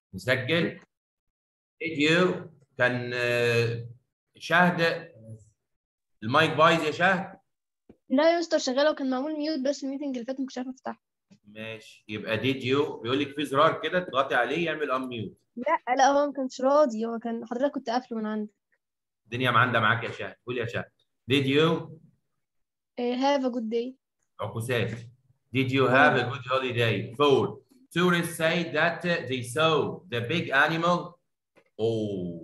نسجل did you كان آه، شهد المايك بايظ يا شهد لا يا مستر شغاله وكان معمول ميوت بس الميتنج اللي فات ما كنتش عارفه افتحه ماشي يبقى did you بيقول لك في زرار كده تضغطي عليه يعمل unmute لا لا هو ما كانش راضي هو كان حضرتك كنت قافله من عندك الدنيا معندة معاك يا شهد قول يا شهد did you هاف ا جود داي عكوسات did you have a good holiday four tourists say that they saw the big animal oh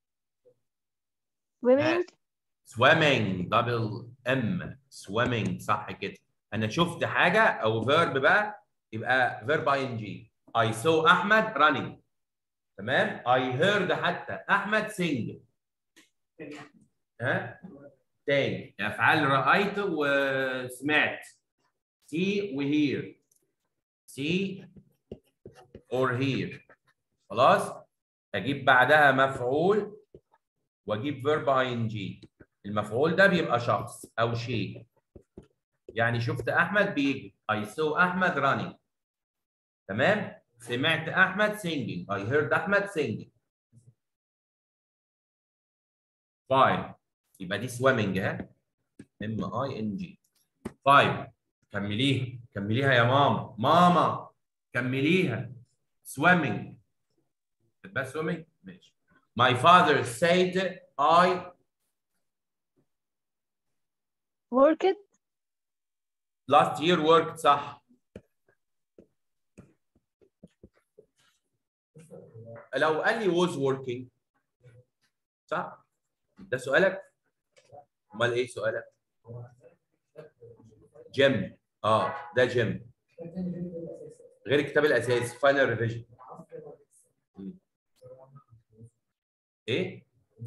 women swimming double M swimming صح كده انا شفت حاجه او verb بقى يبقى verb ing I saw احمد running تمام I heard حتى احمد sing ها تاني افعال رايت وسمعت see وhear see or hear خلاص اجيب بعدها مفعول واجيب verb ing المفعول ده بيبقى شخص او شيء يعني شفت احمد بيجي I saw احمد running تمام سمعت احمد singing I heard احمد singing fine يبقى دي swimming ها ام اي ان جي 5 كمليها كمليها يا ماما ماما كمليها swimming بس swimming ماشي my father said I worked last year worked صح لو قال لي was working صح ده سؤالك امال ايه سؤالك جيم اه ده جيم غير الكتاب الاساسي فاينل ريفيجن ايه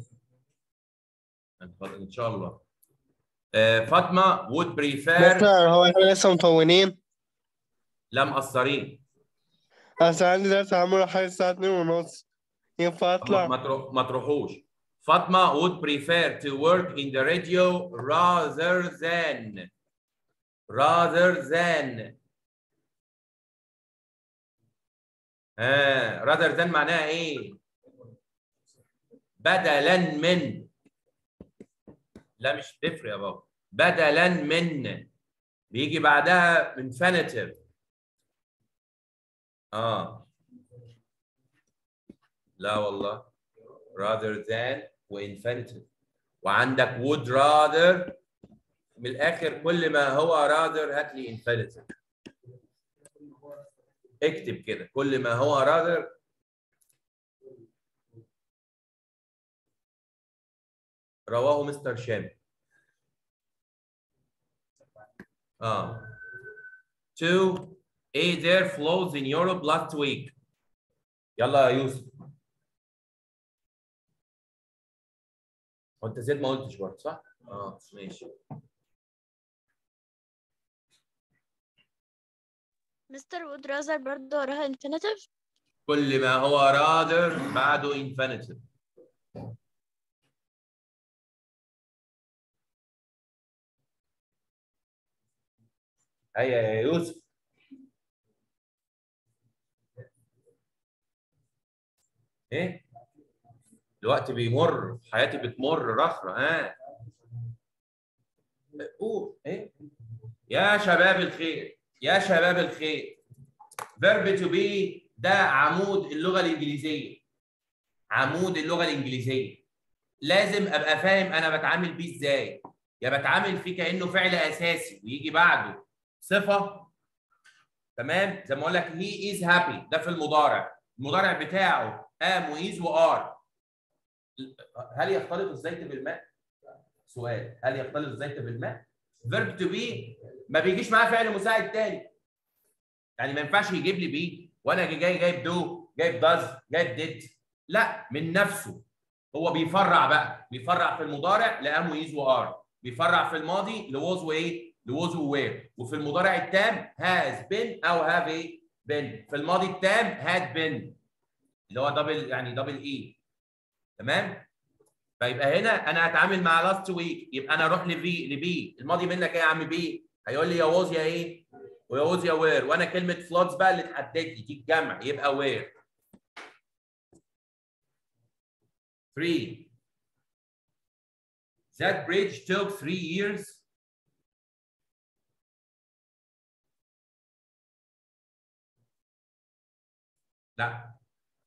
ان شاء الله آه، فاطمه would prefer مستر هو احنا لسه مطولين لا مقصرين اصل عندي درس هعمله لحد الساعة 2 ونص ينفع ما اطلع ما تروح ما تروحوش فاطمه would prefer to work in the radio rather than rather than ها rather than معناها ايه بدلا من لا مش تفرق يا بابا بدلا من بيجي بعدها infinitive اه لا والله rather than وinfinitive وعندك would rather من الاخر كل ما هو rather هات لي infinitive اكتب كده كل ما هو rather رواه مستر شامي اه two a there flows in Europe last week يلا يا يوسف هو انت زيد ما قلتش برضه صح؟ اه ماشي مستر would rather برضه وراها infinitive كل ما هو rather بعده infinitive هيا يا يوسف ايه الوقت بيمر حياتي بتمر رخرة ها قول ايه يا شباب الخير يا شباب الخير verb to be ده عمود اللغة الإنجليزية عمود اللغة الإنجليزية لازم أبقى فاهم أنا بتعامل بيه إزاي يا بتعامل فيه كأنه فعل أساسي ويجي بعده صفة تمام زي ما أقول لك he is happy ده في المضارع المضارع بتاعه am وis وار هل يختلط الزيت بالماء؟ سؤال هل يختلط الزيت بالماء؟ verb to be ما بيجيش معاه فعل مساعد تاني يعني ما ينفعش يجيب لي بيه وانا جاي جايب دو جايب داز جايب ديد لا من نفسه هو بيفرع بقى بيفرع في المضارع لام ويز وار بيفرع في الماضي لوز وايه لوز ووير وفي المضارع التام هاز بين او هاف ايه بين في الماضي التام هاد بين اللي هو دبل يعني دبل اي تمام فيبقى هنا انا هتعامل مع لاست ويك يبقى انا اروح لفي لبي الماضي منك ايه يا عم بي هيقول لي يا ووز يا ايه ويا ووز يا وير وانا كلمه فلودز بقى اللي تحدد لي دي الجمع يبقى وير Three. That bridge took three years. لا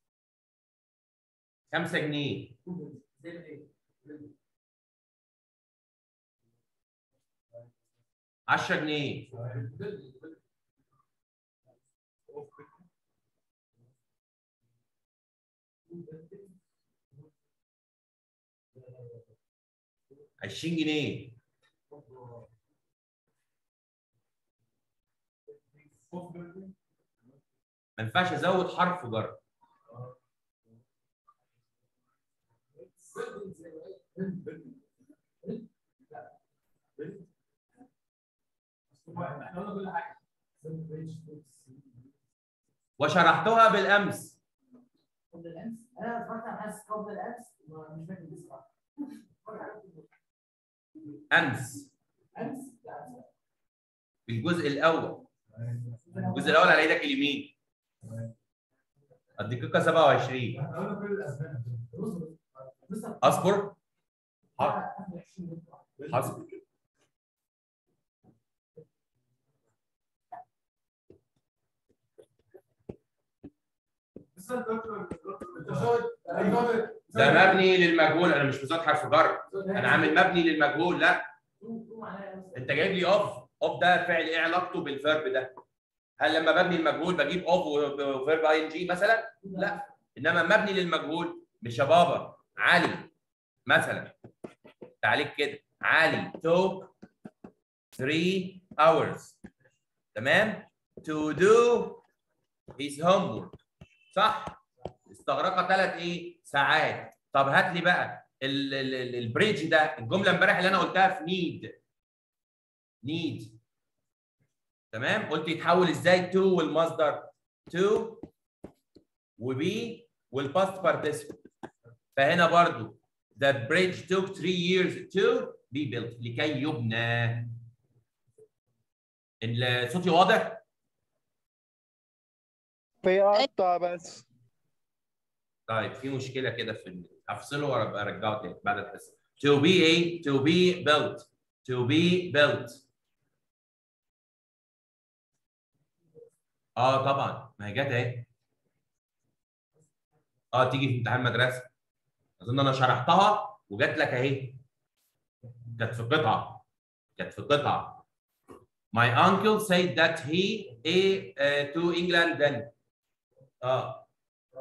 خمسة جنيه عشرة جنيه عشرين جنيه ما ينفعش ازود حرف جر وشرحتها بالامس قبل الامس انا اتفرجت على حاسس قبل الامس مش فاكر بصراحه امس امس لا في الجزء الاول الجزء الاول على ايدك اليمين الدقيقه 27 اصبر حاضر ده مبني للمجهول انا مش بزود حرف جر انا عامل مبني للمجهول لا انت جايب لي اوف اوف ده فعل ايه علاقته بالفيرب ده هل لما ببني المجهول بجيب اوف وفيرب اي ان جي مثلا لا انما مبني للمجهول مش يا بابا علي مثلا تعليق كده علي took 3 hours تمام to do his homework صح استغرقها ثلاث ايه ساعات طب هات لي بقى ال- ال- ال- البريدج ده الجمله امبارح اللي انا قلتها في نيد نيد تمام قلت يتحول ازاي تو والمصدر تو وبي والباست بارتيسيبل فهنا برضو the bridge took three years to be built لكي يبنى ال- صوتي واضح؟ بيقطع بس طيب في مشكله كده في ال- هفصله وابقى ارجعه تاني بعد الحصه to be ايه to be built to be built اه طبعا ما هي جت اهي اه تيجي في امتحان مدرسه اظن انا شرحتها وجات لك اهي كانت في قطعه كانت في قطعه My uncle said that he a uh, to England then اه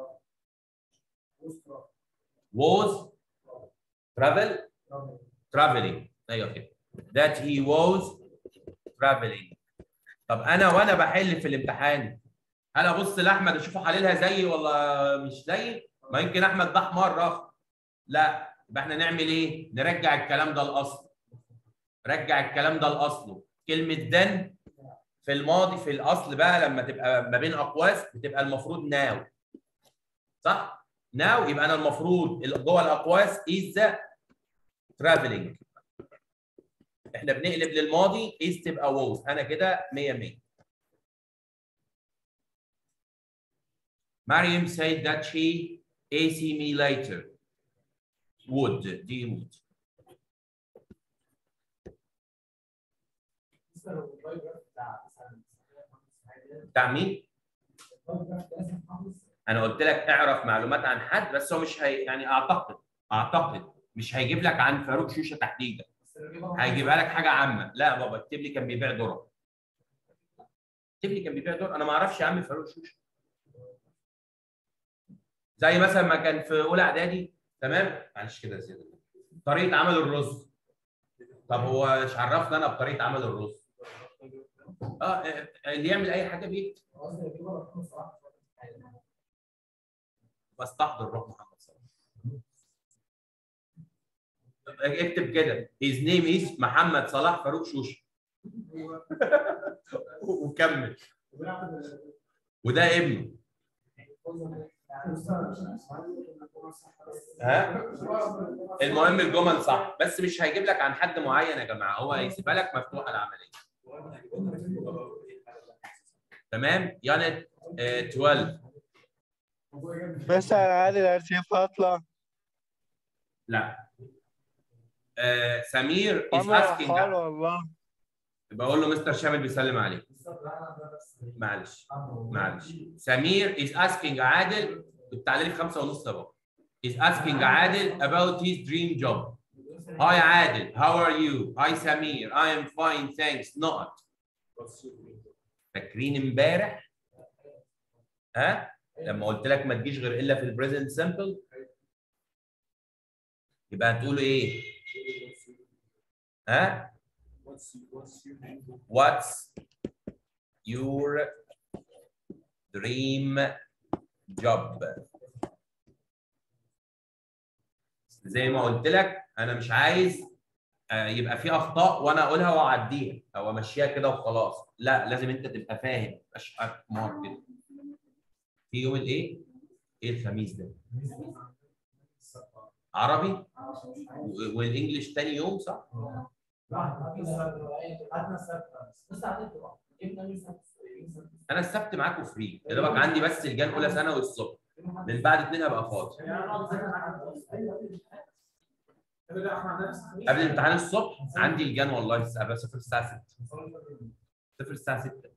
was travel traveling ايوه كده that he was traveling طب انا وانا بحل في الامتحان هل ابص لاحمد اشوفه حللها زيي ولا مش زيي؟ ما يمكن احمد ده حمار رخ لا يبقى احنا نعمل ايه؟ نرجع الكلام ده لاصله رجع الكلام ده لاصله كلمه دن في الماضي في الاصل بقى لما تبقى ما بين اقواس بتبقى المفروض ناو صح؟ ناو يبقى انا المفروض جوه الاقواس is traveling احنا بنقلب للماضي is تبقى was انا كده 100 100 مريم said that she AC me later would دي would بتاع مين؟ انا قلت لك اعرف معلومات عن حد بس هو مش هي يعني اعتقد اعتقد مش هيجيب لك عن فاروق شوشه تحديدا هيجيبها لك حاجه عامه لا يا بابا اكتب لي كان بيبيع ذره اكتب لي كان بيبيع ذره انا ما اعرفش يا عم فاروق شوشه زي مثلا ما كان في اولى اعدادي تمام معلش كده زياده طريقه عمل الرز طب هو مش عرفنا انا بطريقه عمل الرز اه اللي يعمل اي حاجه بيكتب بستحضر روح محمد صلاح اكتب كده his name is محمد صلاح فاروق شوشه وكمل وده ابنه ها المهم الجمل صح بس مش هيجيب لك عن حد معين يا جماعه هو هيسيبها لك مفتوحه العمليه تمام يانت آه، 12 بس انا عادي الارشيف هطلع لا آه سمير is انا asking حال والله بقول له مستر شامل بيسلم عليك معلش معلش سمير is asking عادل كنت عليه خمسة ونص اهو is asking عادل about his dream job Hi عادل how are you Hi سمير I am fine thanks not فاكرين امبارح ها لما قلت لك ما تجيش غير الا في البريزنت سمبل يبقى هتقولوا ايه ها What's your dream job? زي ما قلت لك انا مش عايز آه، يبقى في اخطاء وانا اقولها واعديها او امشيها كده وخلاص لا لازم انت تبقى فاهم ما تبقاش حمار كده في يوم الايه؟ ايه الخميس ده؟ عربي و- والانجليش تاني يوم صح؟ انا السبت معاكم فري يا دوبك عندي بس الجان اولى سنه والصبح من بعد اتنين هبقى فاضي قبل الامتحان الصبح عندي الجان والله الساعه بس صفر الساعه 6 صفر الساعه 6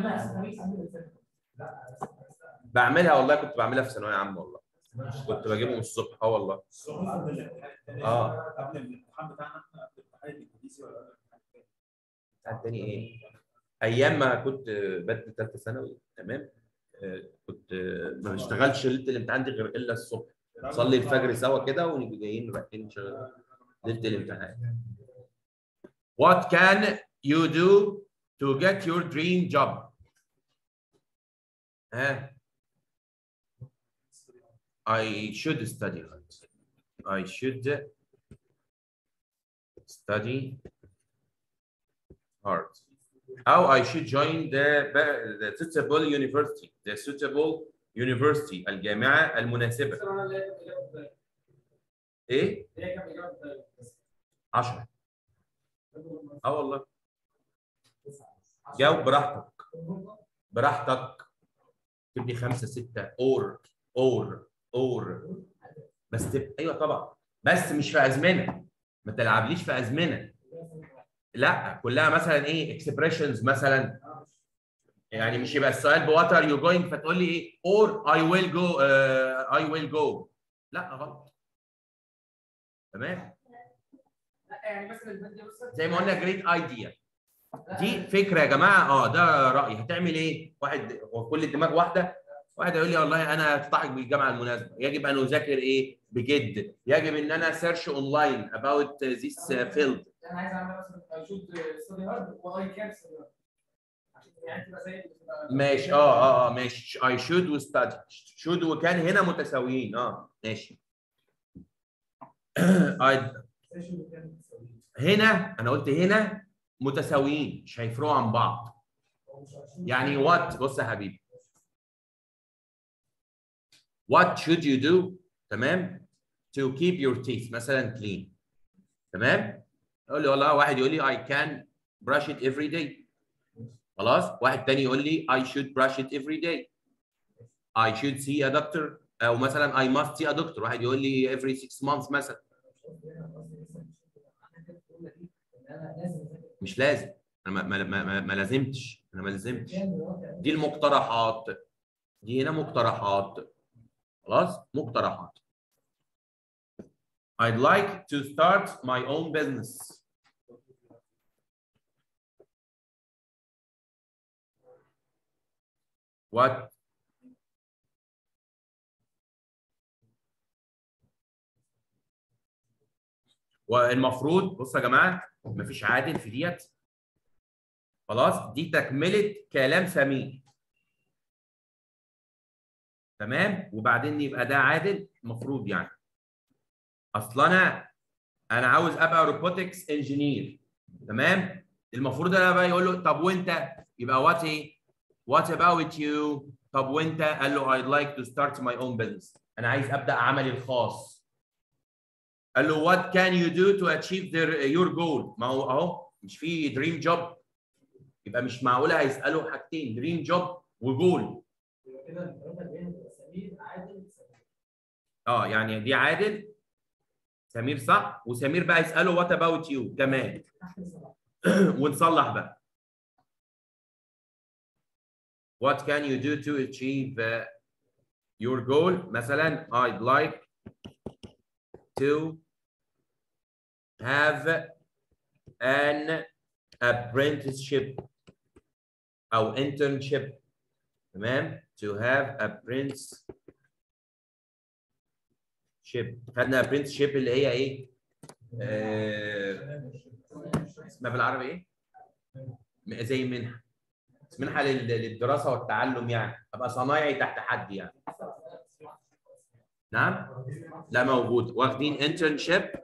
بعملها والله كنت بعملها في ثانويه عامه والله كنت بجيبهم الصبح اه والله اه قبل الامتحان بتاعنا احنا قبل الامتحان الانجليزي ولا قبل الامتحان التاني؟ بتاع التاني ايه؟ ايام ما كنت بدي ثالثه ثانوي تمام آه، كنت آه، ما بشتغلش ليله الامتحان دي غير الا الصبح نصلي الفجر سوا كده ونبقى جايين رايحين نشغل ليله الامتحان What can you do to get your dream job? ها I should study hard. I should study hard. How I should join the, the suitable university, the suitable university, الجامعة المناسبة. إيه؟ 10 اه والله جاوب براحتك براحتك تبني خمسة ستة اور اور اور بس تبقى ايوه طبعا بس مش في ازمنه ما تلعبليش في ازمنه لا كلها مثلا ايه اكسبريشنز مثلا يعني مش يبقى السؤال بوات ار يو جوينج فتقول لي ايه اور اي ويل جو اي ويل جو لا غلط تمام زي ما قلنا جريت ايديا دي فكره يا جماعه اه ده رايي هتعمل ايه؟ واحد هو كل الدماغ واحده واحد يقول لي والله انا اتلحق بالجامعه المناسبه يجب ان اذاكر ايه؟ بجد يجب ان انا سيرش اونلاين اباوت ذيس فيلد انا عايز اعمل مثلا I should study hard و I can study hard عشان يعني تبقى زي تبقى ماشي اه اه اه ماشي اي شود وستادي شود وكان هنا متساويين اه ماشي I- session و can تسويه. هنا انا قلت هنا متساويين مش هيفرقوا عن بعض هو مش عشان- يعني وات بص يا حبيبي what should you do تمام to keep your teeth مثلا clean تمام يقول لي والله واحد يقول لي I can brush it every day خلاص واحد تاني يقول لي I should brush it every day I should see a doctor او مثلا I must see a doctor واحد يقول لي every six months مثلا انا لازم اذاكر مش لازم انا ما, ما, ما, ما, ما لازمتش انا ما لازمتش كام دلوقتي دي المقترحات دي هنا مقترحات خلاص مقترحات I'd like to start my own business What والمفروض بص يا جماعه مفيش عادل في ديت خلاص دي تكمله كلام سمير تمام وبعدين يبقى ده عادل المفروض يعني اصل انا انا عاوز ابقى روبوتكس انجينير تمام المفروض انا بقى يقول له طب وانت يبقى وات ايه وات اباوت يو طب وانت قال له I'd like to start my own business انا عايز ابدا عملي الخاص قال له what can you do to achieve their, your goal ما هو اهو مش في دريم جوب يبقى مش معقوله هيسالوا حاجتين دريم جوب وجول يبقى كده المقارنه بين سمير عادل سمير اه يعني دي عادل سمير صح وسمير بقى يساله وات اباوت يو كمان ونصلح بقى What can you do to achieve uh, your goal مثلا I'd like to have an apprenticeship أو internship تمام to have apprenticeship خدنا apprenticeship اللي هي ايه؟ آه اسمها بالعربي ايه؟ م- زي منحه منحه لل- للدراسه والتعلم يعني ابقى صنايعي تحت حد يعني نعم؟ لا موجود واخدين internship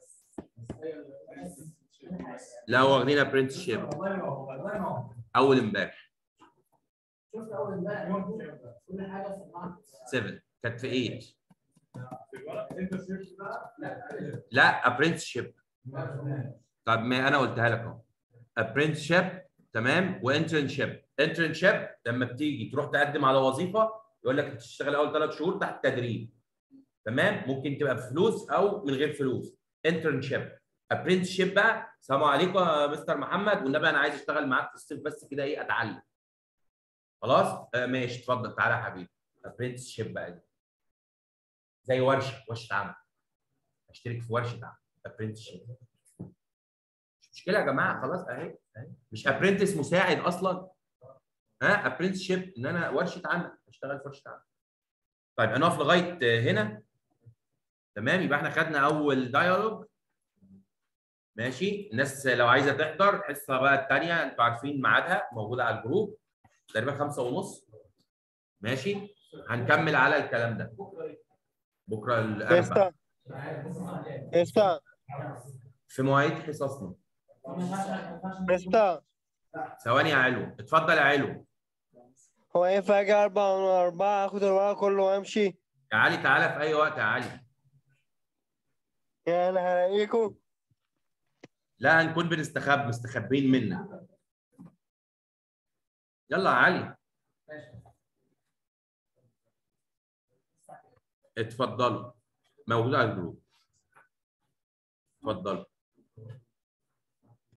لا واخدين apprenticeship اول امبارح شفت اول امبارح كل حاجه سمعت 7 كانت في 8 انت شفت بقى؟ لا apprenticeship طب ما انا قلتها لك اهو apprenticeship تمام وانترنشيب انترنشيب لما بتيجي تروح تقدم على وظيفه يقول لك هتشتغل اول ثلاث شهور تحت تدريب تمام ممكن تبقى بفلوس او من غير فلوس انترنشيب apprenticeship بقى السلام عليكم يا مستر محمد والنبي انا عايز اشتغل معاك في الصيف بس كده ايه اتعلم خلاص آه ماشي اتفضل تعالى يا حبيبي apprenticeship بقى دي زي ورشه ورشه عمل اشترك في ورشه عمل apprenticeship مش مشكله يا جماعه خلاص اهي أهي. مش ابرنتس مساعد اصلا ها ابرنتشيب ان انا ورشه عمل اشتغل في ورشه عمل طيب هنقف لغايه هنا تمام يبقى احنا خدنا اول دايالوج ماشي الناس لو عايزه تحضر الحصه بقى الثانيه انتوا عارفين ميعادها موجوده على الجروب تقريبا خمسة ونص ماشي هنكمل على الكلام ده بكره الاربعاء تستا تستا في مواعيد حصصنا تستا ثواني يا علو اتفضل يا علو هو ينفع اجي أربعة من أربعة آخد الورق كله وأمشي؟ يا علي تعالى في اي وقت يا علي يعني هلاقيكوا لا هنكون بنستخب مستخبين منك يلا يا علي اتفضلوا موجود على الجروب اتفضلوا